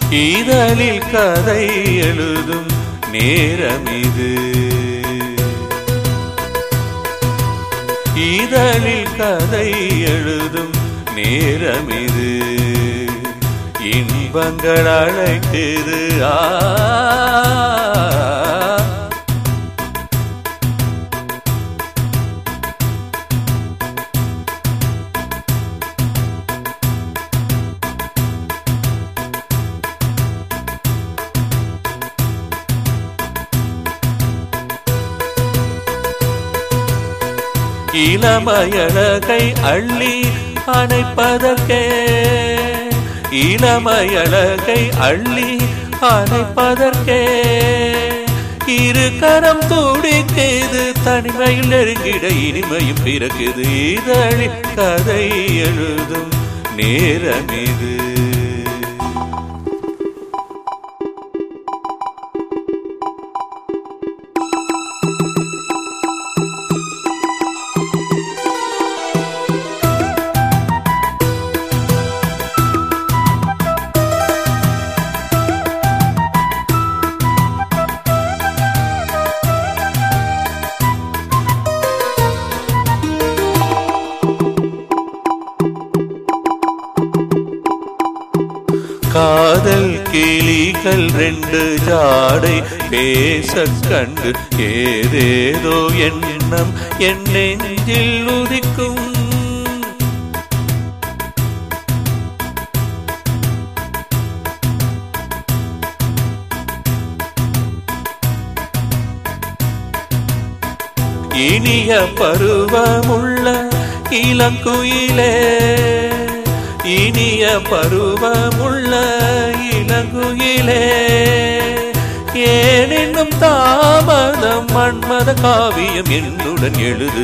இதழில் கதை எழுதும் நேரம் இது இதழில் கதை எழுதும் நேரம் இது இன்பங்கள் அழைக்குது ஆ இளமயழகை அள்ளி அணைப்பதற்கே இளமயழகை அள்ளி அணைப்பதற்கே இரு கரம் துடிக்குது தனிமையில் நெருங்கிட இனிமையும் பிறக்குது இதழில் கதை எழுதும் நேரம் இது காதல் கிளிகள் ரெண்டு ஜாடை பேச கண்டு ஏதேதோ எண்ணம் என் நெஞ்சில் உதிக்கும் இனிய பருவமுள்ள இளங்குயிலே இனிய பருவமுள்ள இளங்குயிலே ஏன் இன்னும் தாமதம் மன்மத காவியம் என்னுடன் எழுது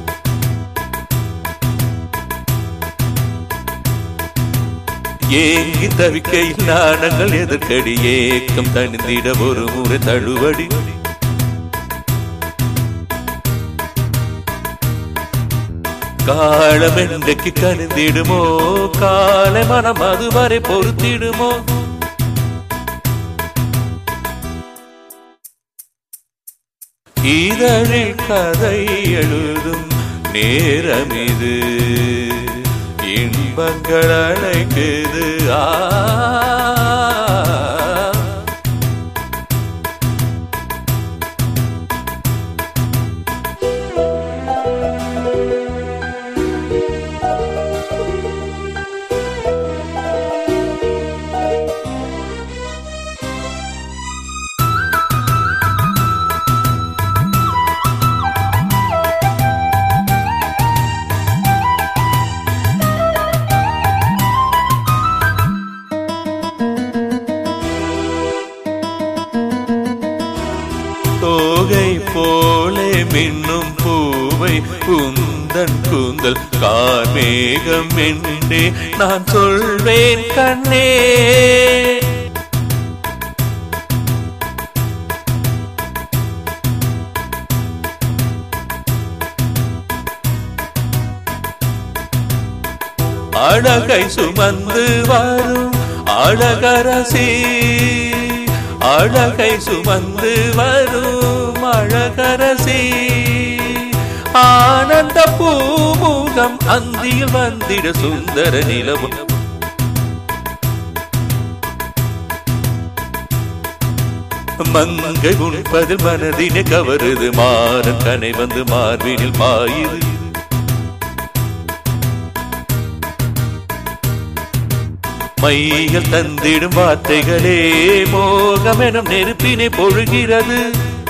ஏங்கி தவிக்கையில் நாணங்கள் எதற்கடி ஏக்கம் தணிந்திட ஒரு முறை தழுவடி காலம் என்றைக்கு கணிந்திடுமோ காலை மனம் அதுவரை பொறுத்திடுமோ இதழில் கதை எழுதும் நேரம் இது இன்பங்கள் அழைக்குது ஆ தோகை போலே மின்னும் பூவை உந்தன் கூந்தல் கார்மேகம் என்றே நான் சொல்வேன் கண்ணே அழகை சுமந்து வரும் அழகரசி அழகை சுமந்து வரும் அழகரசி ஆனந்த பூமுகம் அந்தியில் வந்திட சுந்தர நிலவும் மங்கை உண்பதில் மனதினை கவருது மாறன் கனை வந்து மார்பினில் பாயுது மைகள் தந்திடும் வார்த்தைகளே மோகம் எனும் நெருப்பினை பொழுகிறது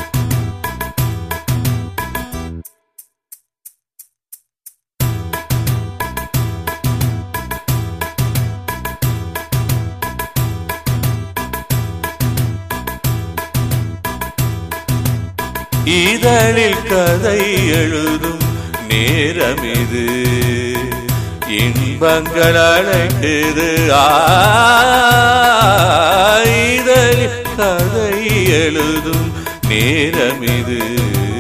இதழில் கதை எழுதும் நேரம் இது இன்பங்கள் அழைக்குது ஆ, இதழில் கதை எழுதும் நேரம் இது